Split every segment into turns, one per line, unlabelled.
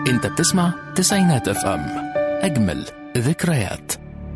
انت بتسمع تسعينات اف ام اجمل ذكريات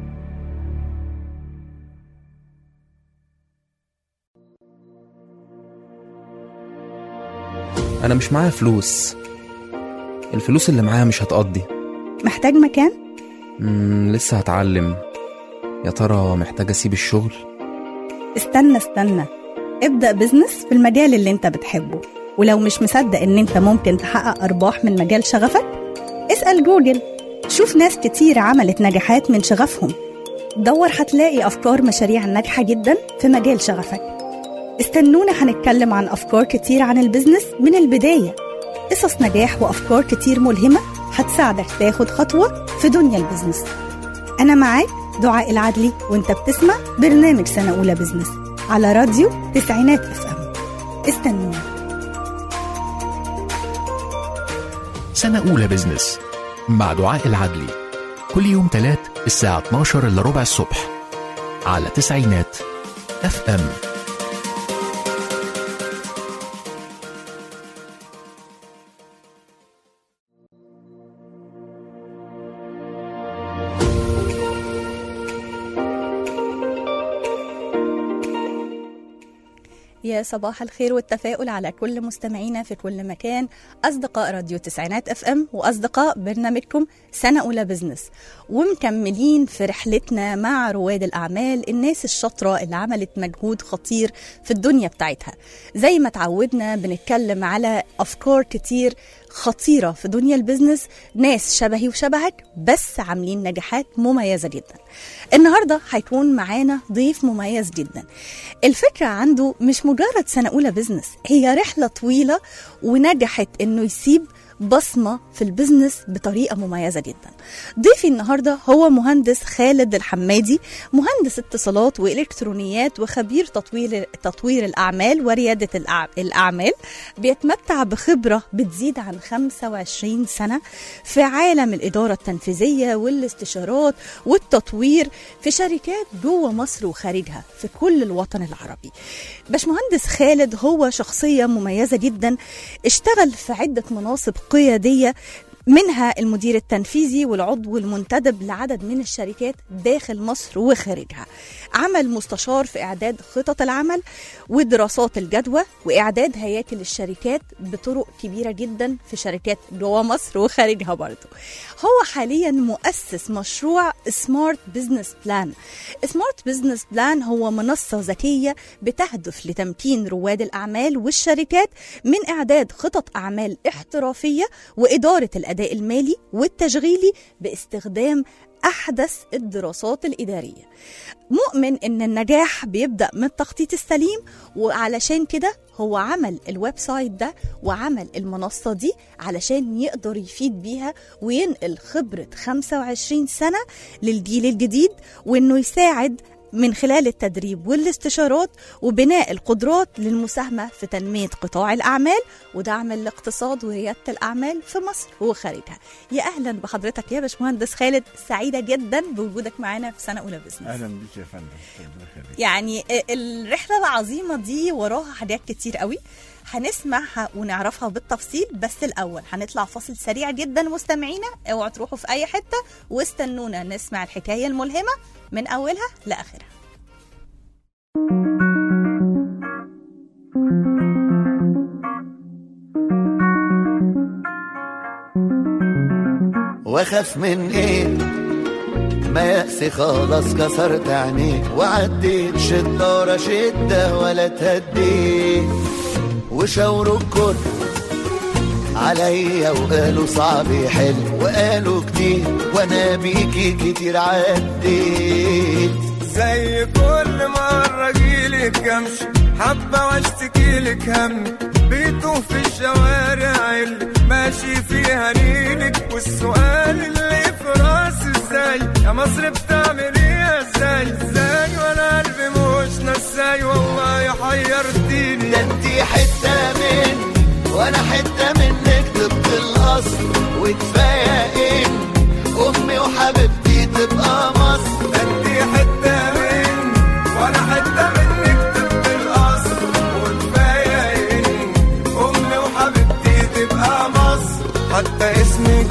أنا مش معايا فلوس الفلوس اللي معايا مش هتقضي
محتاج مكان؟
مم لسه هتعلم يا ترى محتاج أسيب الشغل
استنى استنى ابدأ بزنس في المجال اللي انت بتحبه ولو مش مصدق ان انت ممكن تحقق ارباح من مجال شغفك اسأل جوجل شوف ناس كتير عملت نجاحات من شغفهم دور هتلاقي افكار مشاريع ناجحة جدا في مجال شغفك استنونا هنتكلم عن افكار كتير عن البزنس من البداية قصص نجاح وافكار كتير ملهمة هتساعدك تاخد خطوة في دنيا البزنس أنا معاك دعاء العدلي وانت بتسمع برنامج سنة أولى بزنس على راديو تسعينات اف ام استنونا
سنة أولى بزنس مع دعاء العدلي كل يوم تلات الساعة 12 إلا ربع الصبح على تسعينات اف ام
يا صباح الخير والتفاؤل على كل مستمعينا في كل مكان أصدقاء راديو تسعينات اف ام وأصدقاء برنامجكم سنة أولى بزنس ومكملين في رحلتنا مع رواد الأعمال الناس الشاطرة اللي عملت مجهود خطير في الدنيا بتاعتها زي ما تعودنا بنتكلم على أفكار كتير خطيرة في دنيا البزنس ناس شبهي وشبهك بس عاملين نجاحات مميزة جدا النهاردة هيكون معانا ضيف مميز جدا الفكرة عنده مش مجرد سنة أولى بزنس هي رحلة طويلة ونجحت إنه يسيب بصمة في البزنس بطريقة مميزة جدا ضيفي النهاردة هو مهندس خالد الحمادي مهندس اتصالات وإلكترونيات وخبير تطوير, تطوير الأعمال وريادة الأع- الأعمال بيتمتع بخبرة بتزيد عن 25 سنة في عالم الإدارة التنفيذية والاستشارات والتطوير في شركات جوه مصر وخارجها في كل الوطن العربي باشمهندس خالد هو شخصية مميزة جدا اشتغل في عدة مناصب قيادية منها المدير التنفيذي والعضو المنتدب لعدد من الشركات داخل مصر وخارجها عمل مستشار في إعداد خطط العمل ودراسات الجدوى وإعداد هياكل الشركات بطرق كبيرة جدا في شركات جوا مصر وخارجها برضو هو حاليا مؤسس مشروع سمارت بزنس بلان سمارت بزنس بلان هو منصة ذكية بتهدف لتمكين رواد الأعمال والشركات من إعداد خطط أعمال احترافية وإدارة الأداء المالي والتشغيلي باستخدام أحدث الدراسات الإدارية مؤمن إن النجاح بيبدأ من التخطيط السليم وعلشان كده هو عمل الويب سايت ده وعمل المنصة دي علشان يقدر يفيد بيها وينقل خبرة 25 سنة للجيل الجديد وإنه يساعد من خلال التدريب والاستشارات وبناء القدرات للمساهمة في تنمية قطاع الأعمال ودعم الاقتصاد وريادة الأعمال في مصر وخارجها يا أهلا بحضرتك يا باشمهندس خالد سعيدة جدا بوجودك معانا في سنة أولى بزنس
اهلا بيك يا فندم ربنا يخليك.
يعني الرحلة العظيمة دي وراها حاجات كتير قوي هنسمعها ونعرفها بالتفصيل بس الأول هنطلع فاصل سريع جدا مستمعينا اوعوا تروحوا في أي حتة واستنونا نسمع الحكاية الملهمة من أولها لآخرها
واخاف من ايه ما يأسي خلاص كسرت عينيه وعديت شدة ورا شدة ولا تهديه وشاوروا الكل عليا وقالوا صعب يحل وقالوا كتير وانا بيكي كتير عديت
زي كل مرة جيلك امشي حبة واشتكي لك هم بيتوه في الشوارع اللي ماشي فيها نيلك والسؤال اللي في راسي ازاي يا مصر بتعمل ايه ازاي ازاي وانا قلبي مش نساي والله حيرتيني
ده انتي حتة مني وانا حتة منك طبق الاصل وكفاية ان امي وحبيبتي تبقى مصر
انتي حتة مني وانا حتة منك طب الاصل وكفاية اني امي وحبيبتي تبقى مصر حتى اسمك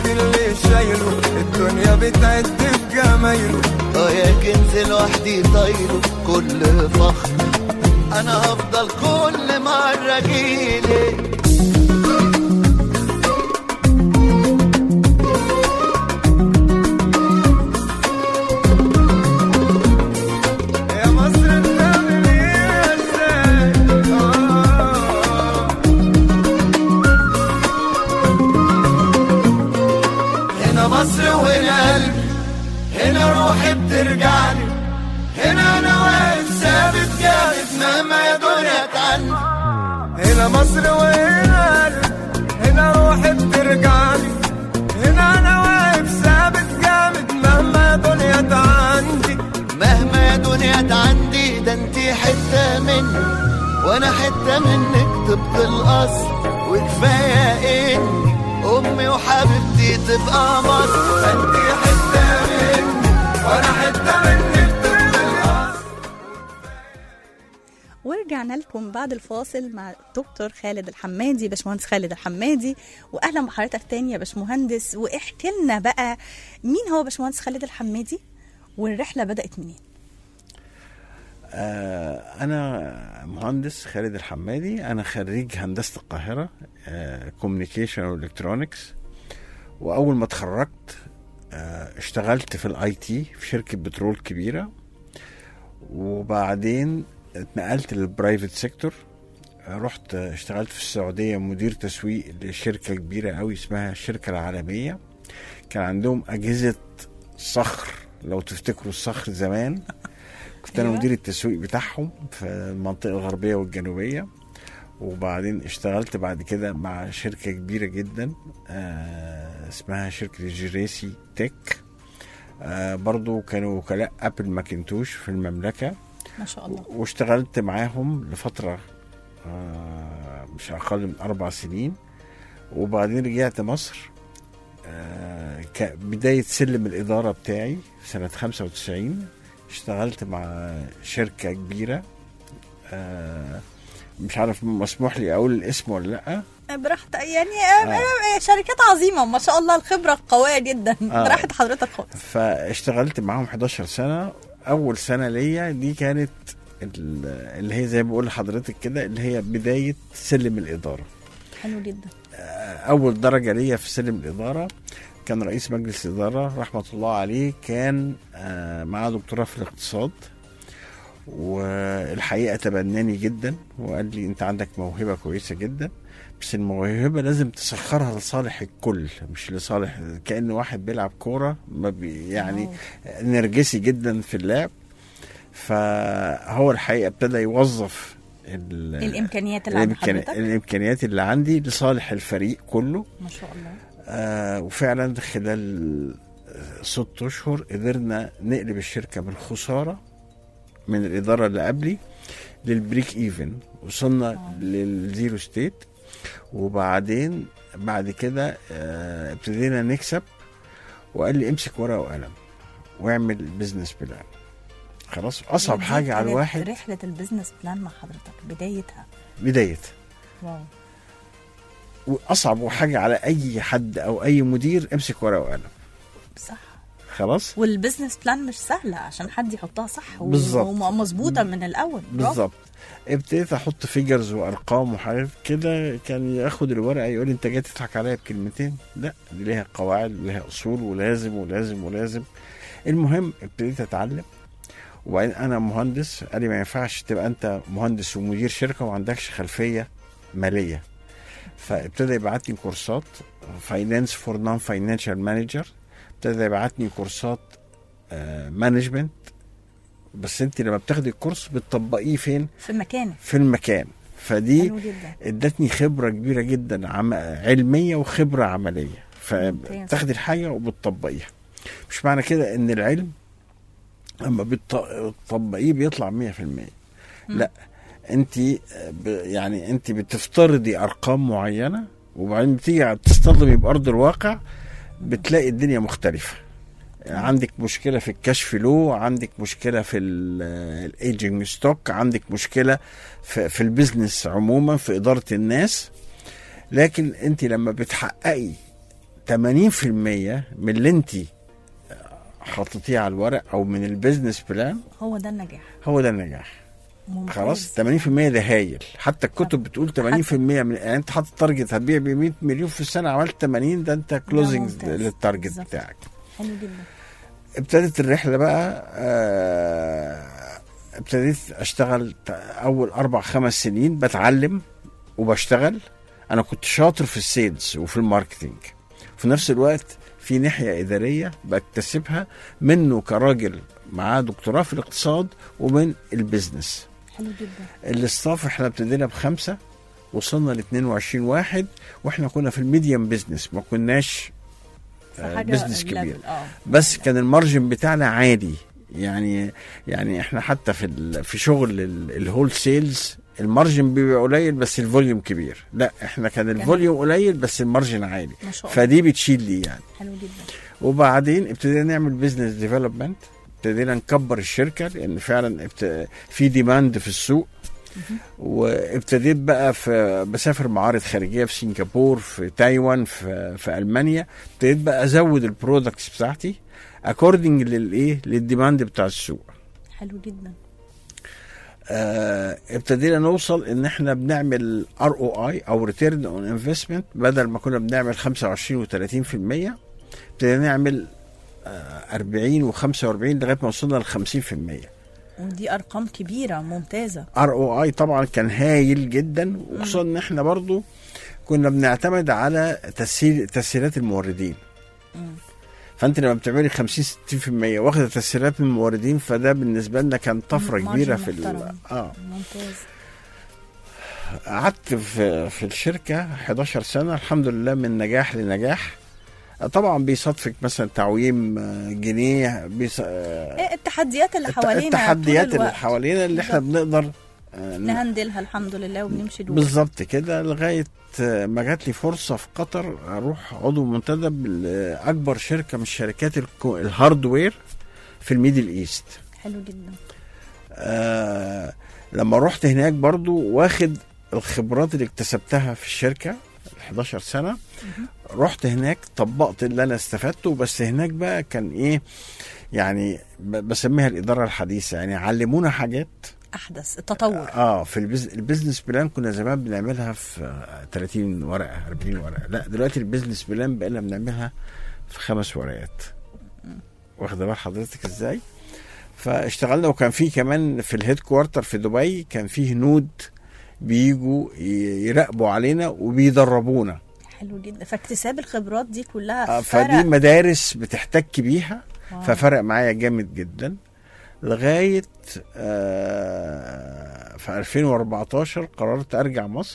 يتعد بجمايله
اه يا كنز لوحدي طايله كل فخر انا هفضل كل مرة جيلي
يا مصر بتعمل ايه ازاي آه.
هنا مصر وهنا قلبي هنا روحي بترجعني هنا انا واقف ثابت جامد مهما يا دنيا تعني
هنا مصر وهنا قلبي هنا روحي بترجعني هنا انا واقف ثابت جامد مهما دنيا عندي
مهما يا دنيا عندي ده انتي حتة مني وانا حتة منك طبق الاصل وكفاية اني امي وحبيبتي تبقى مصر
انتي حتة مني وانا حتة منك طبق الاصل
ورجعنا لكم بعد الفاصل مع دكتور خالد الحمادي باشمهندس خالد الحمادي واهلا بحضرتك تاني يا باشمهندس واحكي لنا بقى مين هو باشمهندس خالد الحمادي والرحله بدات منين
آه انا مهندس خالد الحمادي انا خريج هندسه القاهره كوميونيكيشن والكترونكس واول ما اتخرجت آه اشتغلت في الاي تي في شركه بترول كبيره وبعدين اتنقلت للبرايفت سيكتور آه، رحت اشتغلت في السعوديه مدير تسويق لشركه كبيره قوي اسمها الشركه العالميه كان عندهم اجهزه صخر لو تفتكروا الصخر زمان كنت انا
أيوة.
مدير التسويق بتاعهم في المنطقه الغربيه والجنوبيه وبعدين اشتغلت بعد كده مع شركه كبيره جدا آه اسمها شركه جيريسي تك آه برضو كانوا وكلاء ابل ماكنتوش في المملكه
ما شاء الله
واشتغلت معاهم لفترة آه، مش أقل من أربع سنين وبعدين رجعت مصر آه، كبداية سلم الإدارة بتاعي في سنة 95 اشتغلت مع شركة كبيرة آه، مش عارف مسموح لي أقول الاسم ولا لأ
براحتك يعني آه. آه. شركات عظيمه ما شاء الله الخبره قويه جدا
آه.
راحت حضرتك خالص
فاشتغلت معاهم 11 سنة أول سنة ليا دي كانت ال- اللي هي زي ما بقول لحضرتك كده اللي هي بداية سلم الإدارة
حلو جدا
اول درجه ليا في سلم الاداره كان رئيس مجلس الاداره رحمه الله عليه كان آه، معاه دكتوراه في الاقتصاد والحقيقه تبناني جدا وقال لي انت عندك موهبه كويسه جدا بس الموهبه لازم تسخرها لصالح الكل مش لصالح كان واحد بيلعب كوره ما بي يعني نرجسي جدا في اللعب فهو الحقيقه ابتدى يوظف ال-
الامكانيات اللي عند
الإمكان-
حضرتك
الامكانيات اللي عندي لصالح الفريق كله
ما شاء الله
آه وفعلا خلال آه، ست اشهر قدرنا نقلب الشركه من خساره من الاداره اللي قبلي للبريك ايفن وصلنا للزيرو ستيت وبعدين بعد كده آه، ابتدينا نكسب وقال لي امسك ورقه وقلم واعمل بزنس بلان خلاص اصعب
ودي
حاجه على
كانت
الواحد
رحله البيزنس بلان مع حضرتك بدايتها
بدايه
واو
واصعب حاجه على اي حد او اي مدير امسك ورقه وقلم
صح
خلاص
والبيزنس بلان مش سهله عشان حد يحطها صح و-
بالظبط.
ومظبوطه من الاول برافو.
بالظبط ابتديت احط فيجرز وارقام وحاجات كده كان ياخد الورقه يقول لي انت جاي تضحك عليا بكلمتين لا دي ليها قواعد وليها اصول ولازم ولازم ولازم المهم ابتديت اتعلم وبعدين انا مهندس قال لي ما ينفعش تبقى انت مهندس ومدير شركه وما عندكش خلفيه ماليه فابتدى يبعت لي كورسات فاينانس فور نون فاينانشال مانجر ابتدى يبعت لي كورسات مانجمنت بس انت لما بتاخدي الكورس بتطبقيه فين
في مكانك
في المكان فدي
حلو جدا
ادتني خبره كبيره جدا عم... علميه وخبره عمليه
ممتاز.
فبتاخدي الحاجه وبتطبقيها مش معنى كده ان العلم اما بتط- بتطبقيه بيطلع 100% لا انت ب... يعني انت بتفترضي ارقام معينه وبعدين بتيجي تصطدمي بارض الواقع بتلاقي الدنيا مختلفه عندك مشكله في الكاش فلو عندك مشكله في الايجنج ستوك عندك مشكله في, في البيزنس عموما في اداره الناس لكن انت لما بتحققي 80% من اللي انت حاططيه على الورق او من البيزنس بلان
هو ده النجاح
هو ده النجاح
ممتاز.
خلاص 80% ده هايل حتى الكتب بتقول 80% من يعني انت حاطط تارجت هتبيع ب 100 مليون في السنه عملت 80 ده انت كلوزنج
ممتاز.
للتارجت
بالظبط.
بتاعك
حلو جدا
ابتدت الرحله بقى آه، ابتديت اشتغل ت- اول اربع خمس سنين بتعلم وبشتغل انا كنت شاطر في السيلز وفي الماركتينج في نفس الوقت في ناحيه اداريه بكتسبها منه كراجل معاه دكتوراه في الاقتصاد ومن البيزنس
حلو جدا
الاستاف احنا ابتدينا بخمسه وصلنا ل 22 واحد واحنا كنا في الميديم بيزنس ما كناش
في
آه،
حاجة
بيزنس
level.
كبير
اه
بس كان المارجن بتاعنا عالي يعني يعني احنا حتى في ال- في شغل ال- الهول سيلز المارجن بيبقى قليل بس الفوليوم كبير لا احنا كان الفوليوم قليل بس المارجن عالي
ما شاء الله
فدي بتشيل لي يعني
حلو جدا
وبعدين ابتدينا نعمل بزنس ديفلوبمنت ابتدينا نكبر الشركه لان فعلا ابت... في ديماند في السوق وابتديت بقى في بسافر معارض خارجيه في سنغافور في تايوان في, في المانيا ابتديت بقى ازود البرودكتس بتاعتي اكوردنج للايه للديماند بتاع السوق
حلو جدا
آه ابتدينا نوصل ان احنا بنعمل ار او اي او ريتيرن اون انفستمنت بدل ما كنا بنعمل 25 و30% ابتدينا نعمل آه 40 و45 لغايه ما وصلنا ل 50%
ودي ارقام كبيره ممتازه
ار او اي طبعا كان هايل جدا وخصوصا ان احنا برضو كنا بنعتمد على تسهيل تسهيلات الموردين
مم.
فانت لما بتعملي 50 60% واخده تسهيلات من الموردين فده بالنسبه لنا كان طفره
مارجن
كبيره في ال-
محترم.
اه
ممتاز
قعدت في في الشركه 11 سنه الحمد لله من نجاح لنجاح طبعا بيصادفك مثلا تعويم آه، جنيه بيص... آه،
ايه التحديات اللي
الت-
حوالينا
التحديات
طول
اللي
الوقت.
حوالينا اللي احنا بنقدر آه، ن-
نهندلها الحمد لله وبنمشي دول
بالظبط كده لغايه آه، ما جات لي فرصه في قطر اروح عضو منتدب لاكبر شركه من شركات الكو- الهاردوير في الميدل ايست
حلو جدا
آه لما رحت هناك برضو واخد الخبرات اللي اكتسبتها في الشركة 11 سنة رحت هناك طبقت اللي انا استفدته بس هناك بقى كان ايه يعني ب- بسميها الإدارة الحديثة يعني علمونا حاجات
احدث التطور
اه في البز... البيزنس بلان كنا زمان بنعملها في آه، 30 ورقة 40 ورقة لا دلوقتي البيزنس بلان بقينا بنعملها في خمس ورقات واخده بال حضرتك ازاي فاشتغلنا وكان في كمان في الهيد كوارتر في دبي كان في هنود بيجوا ي- يراقبوا علينا وبيدربونا
حلو جدا فاكتساب الخبرات دي كلها
آه، فدي
فرق
مدارس بتحتك بيها
واو.
ففرق معايا جامد جدا لغايه آه، في 2014 قررت ارجع مصر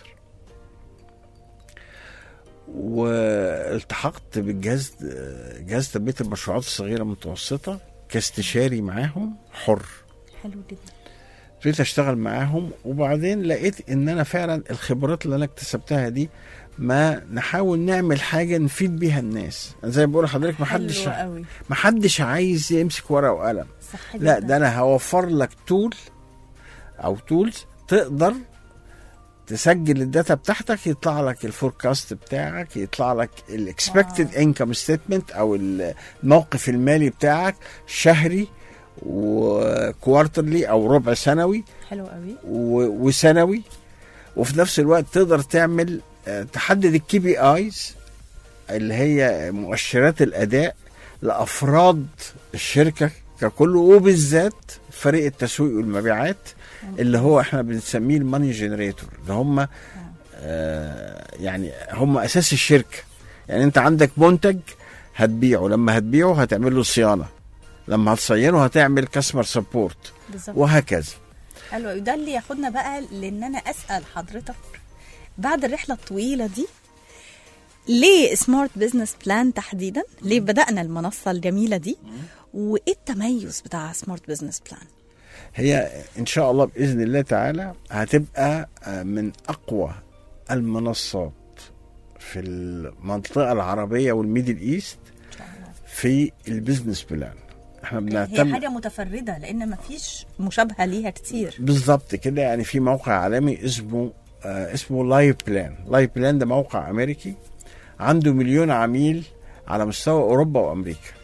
والتحقت بالجهاز جهاز تنميه المشروعات الصغيره المتوسطه كاستشاري معاهم حر
حلو جدا
ابتديت اشتغل معاهم وبعدين لقيت ان انا فعلا الخبرات اللي انا اكتسبتها دي ما نحاول نعمل حاجه نفيد بيها الناس أنا زي ما بقول لحضرتك ما حدش
حلو قوي
ما حدش عايز يمسك ورقه وقلم
صح
لا
جدا.
ده انا هوفر لك تول او تولز تقدر تسجل الداتا بتاعتك يطلع لك الفوركاست بتاعك يطلع لك الاكسبكتد انكم ستيتمنت او الموقف المالي بتاعك شهري وكوارترلي او ربع سنوي
حلو قوي
و- وسنوي وفي نفس الوقت تقدر تعمل آه، تحدد الكي بي ايز اللي هي مؤشرات الاداء لافراد الشركه ككل وبالذات فريق التسويق والمبيعات اللي هو احنا بنسميه الماني جنريتور اللي هم آه يعني هم اساس الشركه يعني انت عندك منتج هتبيعه لما هتبيعه هتعمل له صيانه لما هتصينه هتعمل كاستمر سبورت
بالظبط
وهكذا
حلو قوي ده اللي ياخدنا بقى لان انا اسال حضرتك بعد الرحله الطويله دي ليه سمارت بزنس بلان تحديدا ليه بدانا المنصه الجميله دي وايه التميز بتاع سمارت بزنس بلان
هي ان شاء الله باذن الله تعالى هتبقى آه، من اقوى المنصات في المنطقه العربيه والميدل ايست في البيزنس بلان احنا
هي
بنعتمد
حاجه متفرده لان مفيش مشابهه ليها كتير
بالظبط كده يعني في موقع عالمي اسمه آه اسمه لايف بلان لايف بلان ده موقع امريكي عنده مليون عميل على مستوى اوروبا وامريكا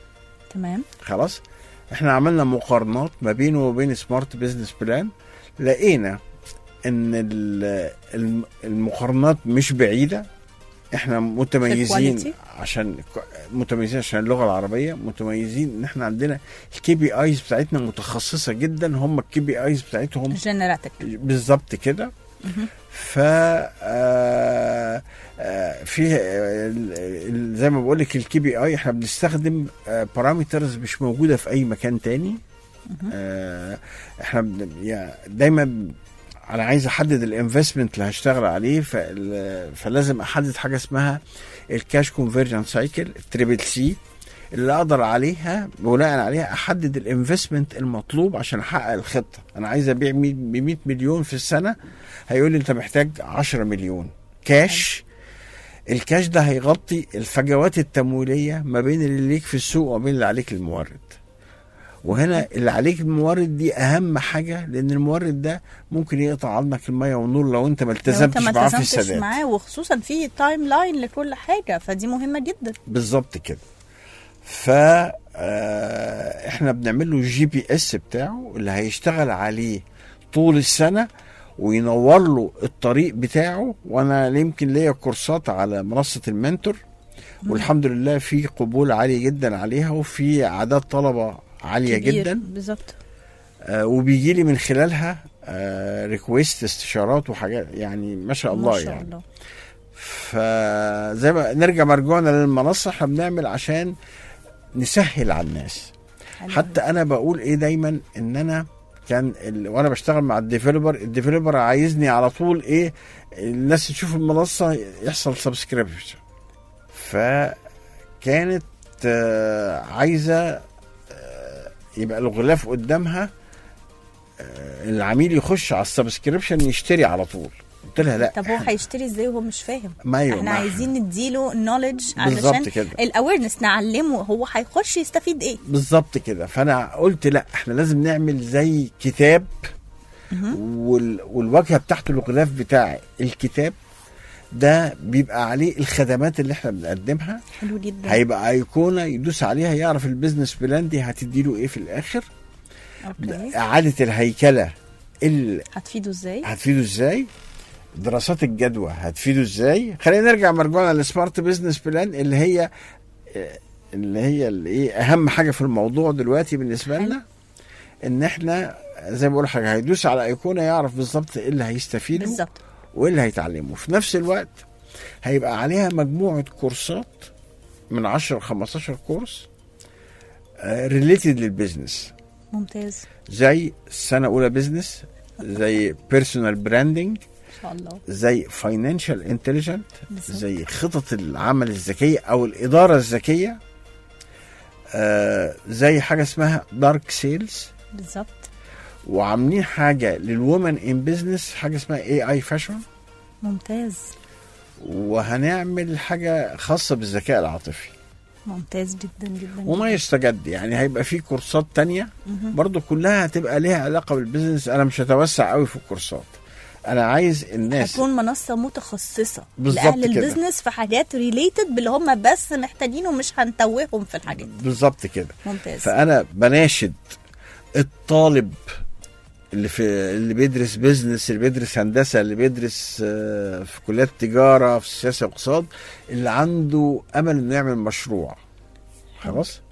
تمام
خلاص احنا عملنا مقارنات ما بينه وبين سمارت بزنس بلان لقينا ان ال- الم- المقارنات مش بعيده احنا متميزين
الكواليتي.
عشان متميزين عشان اللغه العربيه متميزين ان احنا عندنا الكي بي ايز بتاعتنا متخصصه جدا هم الكي بي ايز بتاعتهم
جنراتك
بالظبط كده ف آه، آه، في آه، ال- ال- زي ما بقول لك الكي بي اي احنا بنستخدم بارامترز مش موجوده في اي مكان تاني آه، احنا بن- يعني دايما ب- انا عايز احدد الانفستمنت اللي هشتغل عليه فال- فلازم احدد حاجه اسمها الكاش كونفرجن سايكل التريبل سي اللي اقدر عليها بناء عليها احدد الانفستمنت المطلوب عشان احقق الخطه انا عايز ابيع ب 100 مليون في السنه هيقول لي انت محتاج 10 مليون كاش الكاش ده هيغطي الفجوات التمويليه ما بين اللي ليك في السوق وما بين اللي عليك المورد وهنا اللي عليك المورد دي اهم حاجه لان المورد ده ممكن يقطع عنك الميه والنور لو انت ما
لو انت
التزمتش
ما
معاه في
التزمتش
السداد
معاه وخصوصا في تايم لاين لكل حاجه فدي مهمه جدا
بالظبط كده ف آه، احنا بنعمل له الجي بي اس بتاعه اللي هيشتغل عليه طول السنه وينور له الطريق بتاعه وانا يمكن ليا كورسات على منصه المنتور والحمد لله في قبول عالي جدا عليها وفي اعداد طلبه عاليه
كبير.
جدا
بالظبط
آه وبيجي لي من خلالها آه ريكويست استشارات وحاجات يعني ما شاء الله
ما شاء
يعني
الله
فزي ما نرجع مرجوعنا للمنصه احنا بنعمل عشان نسهل على الناس
حلو
حتى انا بقول ايه دايما ان انا كان ال... وانا بشتغل مع الديفلوبر الديفلوبر عايزني على طول ايه الناس تشوف المنصه يحصل سبسكريبشن فكانت آه، عايزه آه، يبقى الغلاف قدامها آه، العميل يخش على السبسكريبشن يشتري على طول قلت لها لا
طب هو هيشتري ازاي وهو مش فاهم
ما أيوة،
احنا
ما-
عايزين نديله النولج
بالظبط
علشان
كده.
الاويرنس نعلمه هو هيخش يستفيد ايه
بالظبط كده فانا قلت لا احنا لازم نعمل زي كتاب وال... والواجهه بتاعته الغلاف بتاع الكتاب ده بيبقى عليه الخدمات اللي احنا بنقدمها
حلو جدا
هيبقى ايقونه يدوس عليها يعرف البيزنس بلان دي هتديله ايه في الاخر
اوكي
اعاده الهيكله اللي
هتفيده ازاي
هتفيده ازاي دراسات الجدوى هتفيده ازاي خلينا نرجع مرجوعنا للسمارت بزنس بلان اللي هي اللي هي اللي ايه اهم حاجه في الموضوع دلوقتي بالنسبه
حلو.
لنا ان احنا زي ما بقول حاجه هيدوس على ايقونه يعرف بالظبط ايه اللي هيستفيده
بالظبط
وايه اللي هيتعلمه في نفس الوقت هيبقى عليها مجموعه كورسات من 10 ل 15 كورس ريليتد للبيزنس
ممتاز
زي سنه اولى بيزنس زي بيرسونال براندنج
ان شاء الله
زي فاينانشال انتليجنت
بالظبط.
زي خطط العمل الذكيه او الاداره الذكيه آه زي حاجه اسمها دارك سيلز
بالظبط
وعاملين حاجه للومن ان بزنس حاجه اسمها اي اي فاشن
ممتاز
وهنعمل حاجه خاصه بالذكاء العاطفي
ممتاز جدا جدا
وما
جداً.
يستجد يعني هيبقى في كورسات تانية برضو كلها هتبقى ليها علاقه بالبزنس انا مش هتوسع قوي في الكورسات انا عايز الناس
هتكون منصة متخصصة
بالظبط
لأهل
كده.
البيزنس في حاجات ريليتد باللي هم بس محتاجينه ومش هنتوههم في الحاجات
بالظبط كده
ممتاز
فانا بناشد الطالب اللي في اللي بيدرس بيزنس اللي بيدرس هندسه اللي بيدرس آه، في كليات تجاره في سياسه واقتصاد اللي عنده امل انه يعمل مشروع خلاص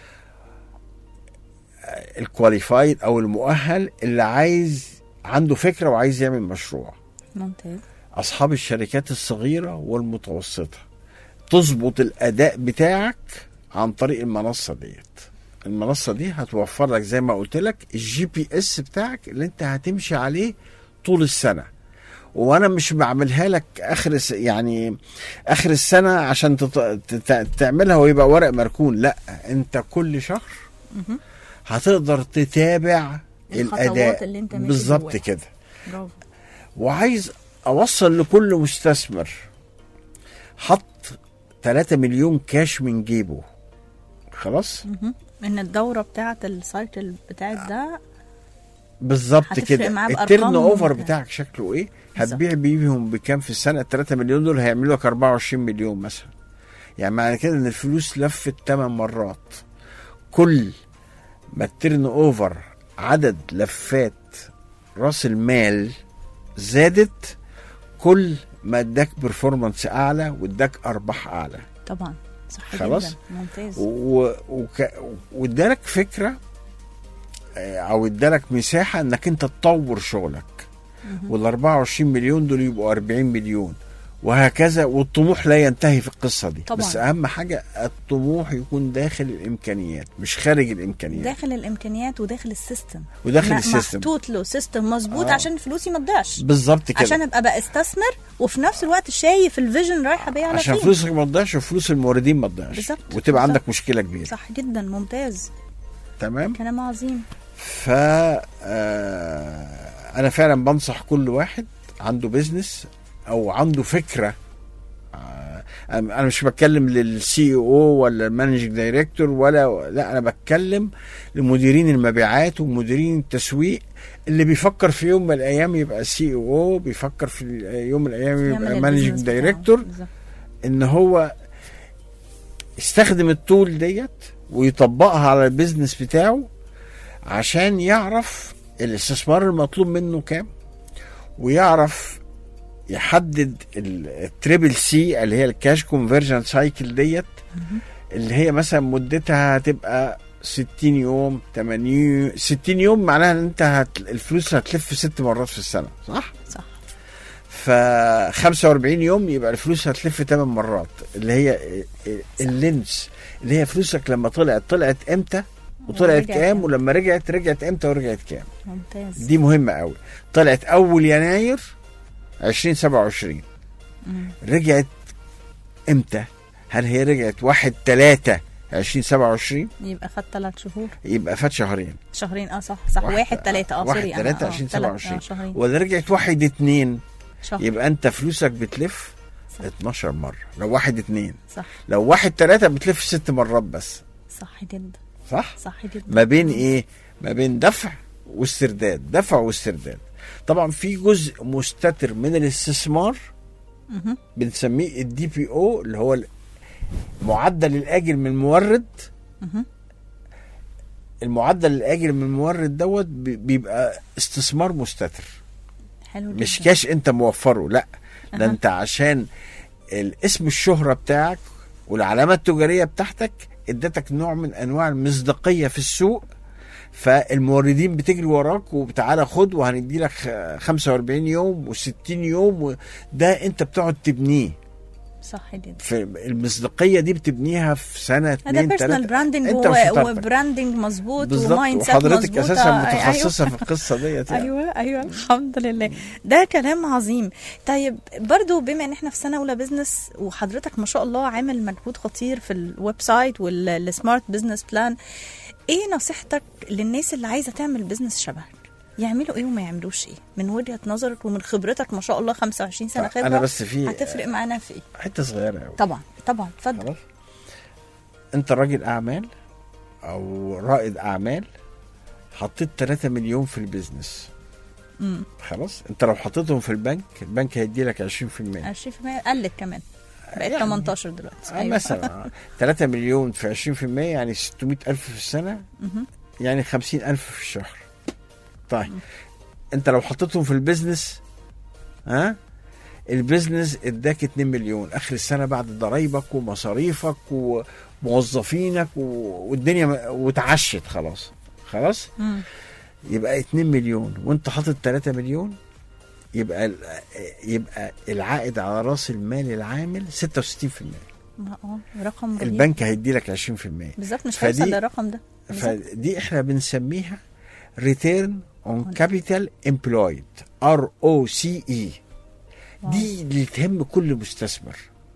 آه، الكواليفايد او المؤهل اللي عايز عنده فكره وعايز يعمل مشروع
ممتاز
اصحاب الشركات الصغيره والمتوسطه تظبط الاداء بتاعك عن طريق المنصه ديت المنصه دي هتوفر لك زي ما قلت لك الجي بي اس بتاعك اللي انت هتمشي عليه طول السنه وانا مش بعملها لك اخر الس- يعني اخر السنه عشان تط... تت... تعملها ويبقى ورق مركون لا انت كل شهر هتقدر تتابع
الخطوات
الاداء
اللي انت ماشي
بالظبط
جواها.
كده
برافو
وعايز اوصل لكل مستثمر حط 3 مليون كاش من جيبه خلاص
مهم. ان الدورة بتاعة السايكل بتاعت ده
بالظبط
هتفرق
كده
معاه بأرقام
التيرن اوفر
ممتازة.
بتاعك شكله ايه
بالظبط.
هتبيع بيهم بكام في السنه ال 3 مليون دول هيعملوا لك 24 مليون مثلا يعني معنى كده ان الفلوس لفت 8 مرات كل ما الترن اوفر عدد لفات راس المال زادت كل ما اداك برفورمانس اعلى واداك ارباح اعلى
طبعا صح
خلاص.
جدا ممتاز
و- وك- وادالك فكره آه، او ادالك مساحه انك انت تطور شغلك وال 24 مليون دول يبقوا 40 مليون وهكذا والطموح لا ينتهي في القصه دي
طبعاً.
بس اهم حاجه الطموح يكون داخل الامكانيات مش خارج الامكانيات
داخل الامكانيات وداخل السيستم
وداخل
م-
السيستم
محطوط له سيستم مظبوط
آه.
عشان فلوسي ما تضيعش
بالظبط كده
عشان ابقى بستثمر وفي نفس الوقت شايف الفيجن رايحه بيا على
عشان
فين
فلوسك ما تضيعش وفلوس الموردين ما تضيعش
بالظبط،
وتبقى
بالظبط.
عندك مشكله كبيره
صح جدا ممتاز
تمام
كلام عظيم
ف آه، انا فعلا بنصح كل واحد عنده بيزنس او عنده فكره آه، انا مش بتكلم للسي او ولا المانجنج دايركتور ولا لا انا بتكلم لمديرين المبيعات ومديرين التسويق اللي بيفكر في يوم من الايام يبقى سي او بيفكر في يوم من الايام
يعمل
يبقى
البيزنس
مانجنج
بتاعه.
دايركتور
بالظبط.
ان هو يستخدم التول ديت ويطبقها على البيزنس بتاعه عشان يعرف الاستثمار المطلوب منه كام ويعرف يحدد التريبل سي اللي هي الكاش كونفرجن سايكل ديت اللي هي مثلا مدتها هتبقى 60 يوم 80 60 يوم معناها ان انت هت الفلوس هتلف ست مرات في السنه صح؟
صح
ف 45 يوم يبقى الفلوس هتلف 8 مرات اللي هي اللينس اللي هي فلوسك لما طلعت طلعت امتى وطلعت
ورجعت
كام
إمتى.
ولما رجعت رجعت امتى ورجعت كام
ممتاز
دي مهمه قوي طلعت اول يناير 2027
مم.
رجعت امتى هل هي رجعت 1 3 2027
يبقى خد ثلاث شهور
يبقى فات شهرين
شهرين اه صح صح واحد ثلاثة اه
واحد
سوري أنا،
تلاتة
آه،
عشرين
تلات-
سبعة
آه،
وعشرين.
شهرين
ولا رجعت 1 2
شهر
يبقى انت فلوسك بتلف
صح.
12 مره لو واحد اتنين
صح
لو واحد تلاتة بتلف ست مرات بس
صح جدا
صح
صح جدا
ما بين ايه ما بين دفع واسترداد دفع واسترداد طبعا في جزء مستتر من الاستثمار
مهم.
بنسميه الدي بي او اللي هو معدل الاجر من المورد
مهم.
المعدل الاجر من المورد دوت بي- بيبقى استثمار مستتر
حلو جدا
مش كاش انت موفره لا ده
أها.
انت عشان الاسم الشهرة بتاعك والعلامة التجارية بتاعتك ادتك نوع من انواع المصداقية في السوق فالموردين بتجري وراك وتعالى خد وهندي لك 45 يوم و60 يوم و- ده انت بتقعد تبنيه
صح جدا
في المصداقية دي بتبنيها في سنة
هذا
اتنين
بيرسونال
تلاتة
براندنج
انت وشطارتك.
وبراندنج مظبوط
بالظبط
ومايند سيت
وحضرتك
مظبوطة.
اساسا
أيوة.
متخصصة في القصة ديت يعني.
ايوه ايوه الحمد لله ده كلام عظيم طيب برضو بما ان احنا في سنه اولى بزنس وحضرتك ما شاء الله عامل مجهود خطير في الويب سايت والسمارت بزنس بلان ايه نصيحتك للناس اللي عايزه تعمل بزنس شبهك يعملوا ايه وما يعملوش ايه من وجهه نظرك ومن خبرتك ما شاء الله 25 سنه خبره
انا بس في
هتفرق معانا في ايه
حتة صغيرة قوي
طبعا طبعا اتفضل
خلاص انت راجل اعمال او رائد اعمال حطيت 3 مليون في البيزنس
امم
خلاص انت لو حطيتهم في البنك البنك هيدي لك 20%
20% قلت كمان بقت
يعني.
18 دلوقتي
آه مثلا 3 مليون في 20% يعني 600 ألف في السنة
مهم.
يعني 50 ألف في الشهر طيب انت لو حطيتهم في البيزنس ها البيزنس اداك 2 مليون اخر السنه بعد ضرايبك ومصاريفك وموظفينك و- والدنيا م- وتعشت خلاص خلاص
مم.
يبقى 2 مليون وانت حاطط 3 مليون يبقى ال- يبقى العائد على راس المال العامل 66%
ما- اه رقم رهيب
البنك هيدي لك 20%
بالظبط مش
فدي-
هيوصل للرقم ده بالظبط.
فدي احنا بنسميها ريتيرن اون كابيتال امبلويد ار او سي اي دي اللي تهم كل مستثمر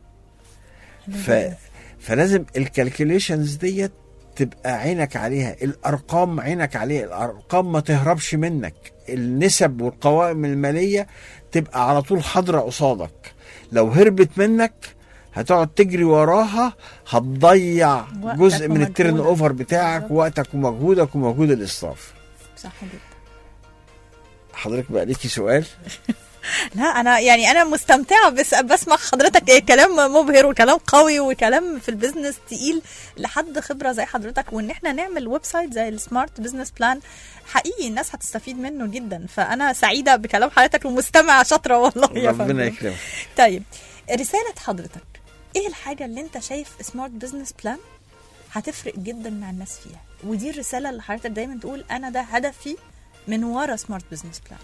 ف... فلازم الكالكوليشنز ديت تبقى عينك عليها الارقام عينك عليها الارقام ما تهربش منك النسب والقوائم الماليه تبقى على طول حاضره قصادك لو هربت منك هتقعد تجري وراها هتضيع
وقتك
جزء من التيرن
ومجهودك.
اوفر بتاعك
بالظبط.
وقتك ومجهودك ومجهود الاستاف
صح جدا
حضرتك بقى ليكي سؤال
لا انا يعني انا مستمتعه بس بسمع حضرتك إيه كلام مبهر وكلام قوي وكلام في البيزنس تقيل لحد خبره زي حضرتك وان احنا نعمل ويب سايت زي السمارت بزنس بلان حقيقي الناس هتستفيد منه جدا فانا سعيده بكلام حضرتك ومستمعه شاطره والله يا
ربنا
فندم
يكرمك
طيب رساله حضرتك ايه الحاجه اللي انت شايف سمارت بزنس بلان هتفرق جدا مع الناس فيها ودي الرساله اللي حضرتك دايما تقول انا ده هدفي من ورا سمارت بزنس بلان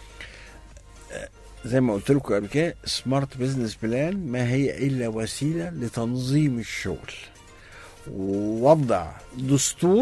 زي ما قلت لكم قبل كده سمارت بزنس بلان ما هي الا وسيله لتنظيم الشغل ووضع دستور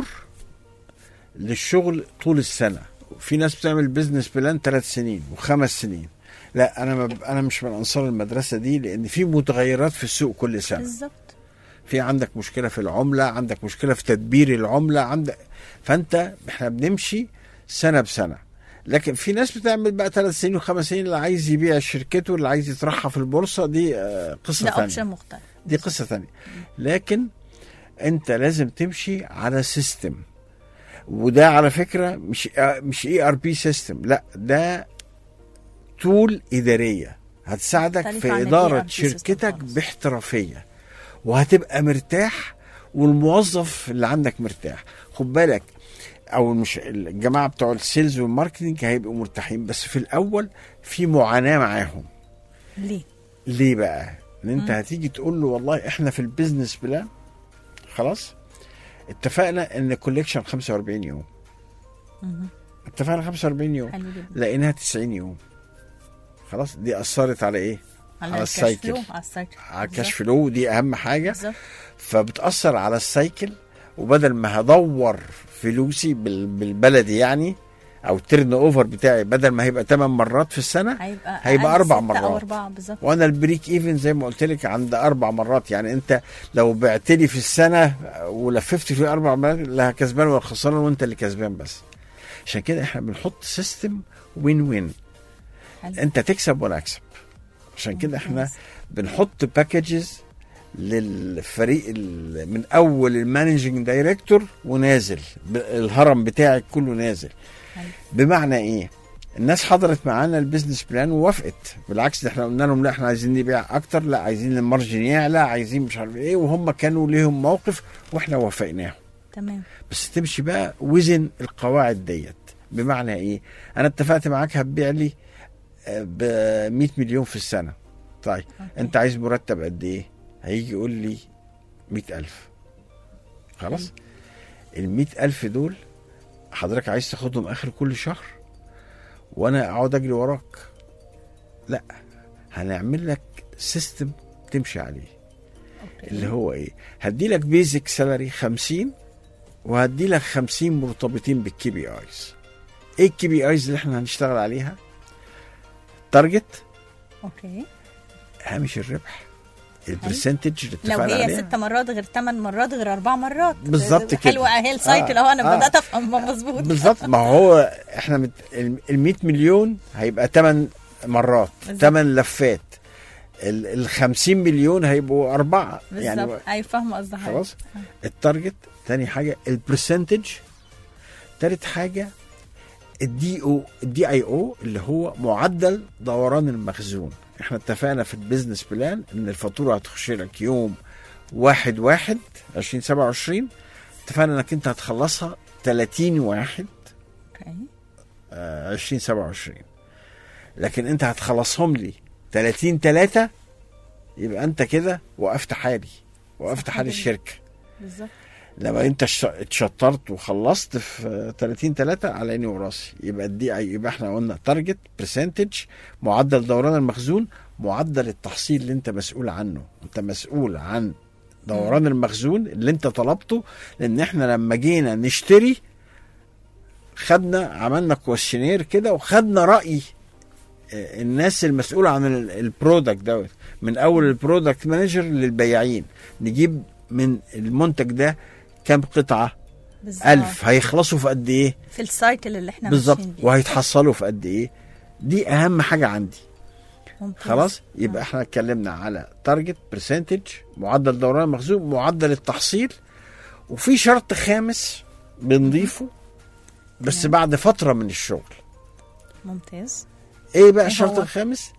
للشغل طول السنه في ناس بتعمل بزنس بلان ثلاث سنين وخمس سنين لا انا ما انا مش من انصار المدرسه دي لان في متغيرات في السوق كل سنه
بالظبط
في عندك مشكله في العمله عندك مشكله في تدبير العمله عندك فانت احنا بنمشي سنه بسنه لكن في ناس بتعمل بقى ثلاث سنين وخمس سنين اللي عايز يبيع شركته اللي عايز يطرحها في البورصه دي آه، قصه
ده
ثانيه
اوبشن مختلف
دي قصه ثانيه لكن انت لازم تمشي على سيستم وده على فكره مش آه، مش اي ار بي سيستم لا ده تول اداريه هتساعدك
مختلف
في
عن ال
اداره
ERP system
شركتك
خالص.
باحترافيه وهتبقى مرتاح والموظف اللي عندك مرتاح خد بالك او مش الجماعه بتوع السيلز والماركتنج هيبقوا مرتاحين بس في الاول في معاناه معاهم
ليه
ليه بقى؟ ان انت هتيجي تقول له والله احنا في البيزنس بلان خلاص اتفقنا ان الكوليكشن 45 يوم اتفقنا 45 يوم
حلو جدا
لقيناها 90 يوم خلاص دي اثرت على ايه؟ على
الكاش
السايكل.
فلو، على السايكل
على الكاش فلو دي اهم حاجه
بالظبط
فبتاثر على السايكل وبدل ما هدور فلوسي بال- بالبلدي يعني او التيرن اوفر بتاعي بدل ما هيبقى 8 مرات في السنه
هيبقى
هيبقى
أقل
أربع
ستة
مرات.
او اربعه بالظبط
وانا البريك ايفن زي ما قلت لك عند اربع مرات يعني انت لو بعت لي في السنه ولففت في اربع مرات لا كسبان ولا خسران وانت اللي كسبان بس عشان كده احنا بنحط سيستم وين وين
حلو.
انت تكسب وانا اكسب عشان كده احنا
ممتاز.
بنحط باكجز للفريق ال- من اول المانجنج دايركتور ونازل ب- الهرم بتاعك كله نازل
حلو.
بمعنى ايه الناس حضرت معانا البيزنس بلان ووافقت بالعكس ده احنا قلنا لهم لا احنا عايزين نبيع اكتر لا عايزين المارجن يعلى عايزين مش عارف ايه وهم كانوا ليهم موقف واحنا وافقناهم
تمام
بس تمشي بقى وزن القواعد ديت بمعنى ايه انا اتفقت معاك هتبيع لي ب 100 مليون في السنه طيب
أوكي.
انت عايز مرتب قد ايه هيجي يقول لي 100000 خلاص ال 100000 دول حضرتك عايز تاخدهم اخر كل شهر وانا اقعد اجري وراك لا هنعمل لك سيستم تمشي عليه
اوكي
اللي هو ايه هدي لك بيزك سالري 50 وهدي لك 50 مرتبطين بالكي بي ايز ايه الكي بي ايز اللي احنا هنشتغل عليها تارجت
اوكي
هامش الربح البرسنتج اللي
لو
اتفقنا
هي
عليها
ست مرات غير ثمان مرات غير اربع مرات
بالظبط كده.
حلوه اهي السايكل
آه،
اهو انا
آه.
بدات افهم مظبوط
بالظبط ما هو احنا مت... ال 100 مليون هيبقى 8 مرات
بالظبط.
8 لفات ال 50 مليون هيبقوا اربعه
بالظبط
يعني
ايوه فاهمه قصدي حضرتك.
خلاص التارجت تاني حاجه البرسنتج تالت حاجه الدي او الدي اي او اللي هو معدل دوران المخزون احنا اتفقنا في البيزنس بلان ان الفاتوره هتخش لك يوم واحد واحد 2027 اتفقنا انك انت هتخلصها 30 واحد
اوكي
آه، 2027 لكن انت هتخلصهم لي 30 3 يبقى انت كده وقفت حالي وقفت
صح
حال
جدا.
الشركه
بالظبط
لما انت ش- اتشطرت وخلصت في 30 3 على عيني وراسي يبقى الدي اي يبقى احنا قلنا تارجت برسنتج معدل دوران المخزون معدل التحصيل اللي انت مسؤول عنه انت مسؤول عن دوران المخزون اللي انت طلبته لان احنا لما جينا نشتري خدنا عملنا كويشنير كده وخدنا راي آه، الناس المسؤوله عن ال- البرودكت دوت من اول البرودكت مانجر للبياعين نجيب من المنتج ده كام قطعه
بالظبط
ألف هيخلصوا في قد ايه
في السايكل اللي احنا
بالظبط
ماشيين بيه.
وهيتحصلوا في قد ايه دي اهم حاجه عندي
ممتاز.
خلاص يبقى احنا اتكلمنا على تارجت برسنتج معدل دوران المخزون معدل التحصيل وفي شرط خامس بنضيفه بس
تمام.
بعد فتره من الشغل
ممتاز
ايه بقى
إيه
الشرط
هو؟
الخامس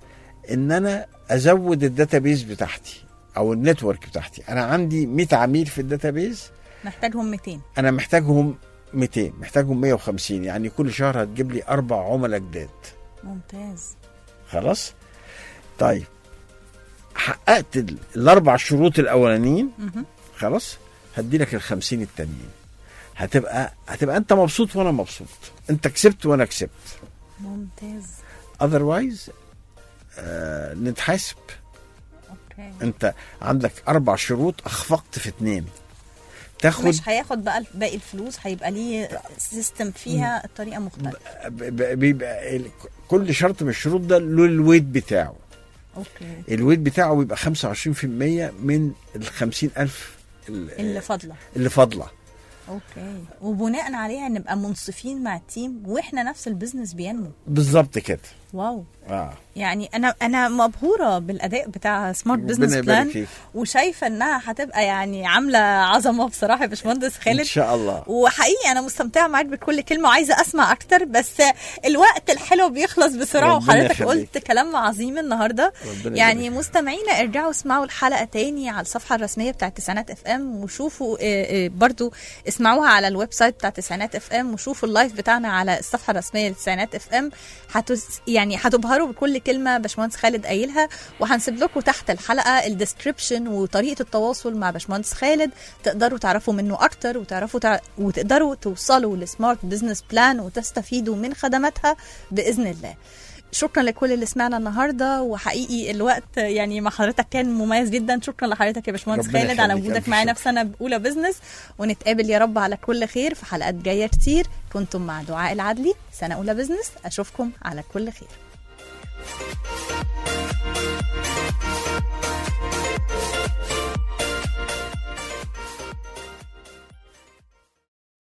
ان انا ازود الداتابيز بتاعتي او النتورك بتاعتي انا عندي 100 عميل في الداتابيز
محتاجهم 200
انا محتاجهم 200 محتاجهم 150 يعني كل شهر هتجيب لي اربع عملاء جداد
ممتاز
خلاص طيب حققت ال- الاربع شروط الاولانيين
مهم.
خلاص هدي لك ال 50 التانيين هتبقى هتبقى انت مبسوط وانا مبسوط انت كسبت وانا كسبت
ممتاز
اذروايز آه نتحاسب
اوكي
انت عندك اربع شروط اخفقت في اتنين تاخد
مش هياخد بقى باقي الفلوس هيبقى ليه سيستم فيها الطريقه مختلفه
ب- ب- بيبقى ال- كل شرط من الشروط ده له الويت بتاعه
اوكي
الويت بتاعه بيبقى 25% من ال 50000 ال-
اللي فاضله
اللي فاضله
اوكي وبناء عليها نبقى منصفين مع التيم واحنا نفس البيزنس بينمو
بالظبط كده
واو
اه
يعني انا انا مبهوره بالاداء بتاع سمارت
ربنا
بزنس
يبارك
بلان
فيك.
وشايفه انها هتبقى يعني عامله عظمه بصراحه يا باشمهندس
ان
خالد
شاء الله
وحقيقي انا مستمتعه معاك بكل كلمه وعايزه اسمع اكتر بس الوقت الحلو بيخلص بسرعه
ربنا
وحضرتك
يخليك.
قلت كلام عظيم النهارده
ربنا
يعني
يبارك.
مستمعينا ارجعوا اسمعوا الحلقه تاني على الصفحه الرسميه بتاعت تسعينات اف ام وشوفوا آه، آه، برضو اسمعوها على الويب سايت بتاع تسعينات اف ام وشوفوا اللايف بتاعنا على الصفحه الرسميه لتسعينات اف ام هتس يعني هتبهروا بكل كلمه باشمهندس خالد قايلها وهنسيب لكم تحت الحلقه الديسكريبشن وطريقه التواصل مع باشمهندس خالد تقدروا تعرفوا منه اكتر وتعرفوا تع... وتقدروا توصلوا لسمارت بزنس بلان وتستفيدوا من خدماتها باذن الله شكرا لكل اللي سمعنا النهارده وحقيقي الوقت يعني مع حضرتك كان مميز جدا شكرا لحضرتك يا باشمهندس
ربنا
خالد على
يخليك،
وجودك
ألف
معانا
شكر.
في سنه اولى بزنس ونتقابل يا رب على كل خير في حلقات جايه كتير كنتم مع دعاء العدلي سنه اولى بزنس اشوفكم على كل خير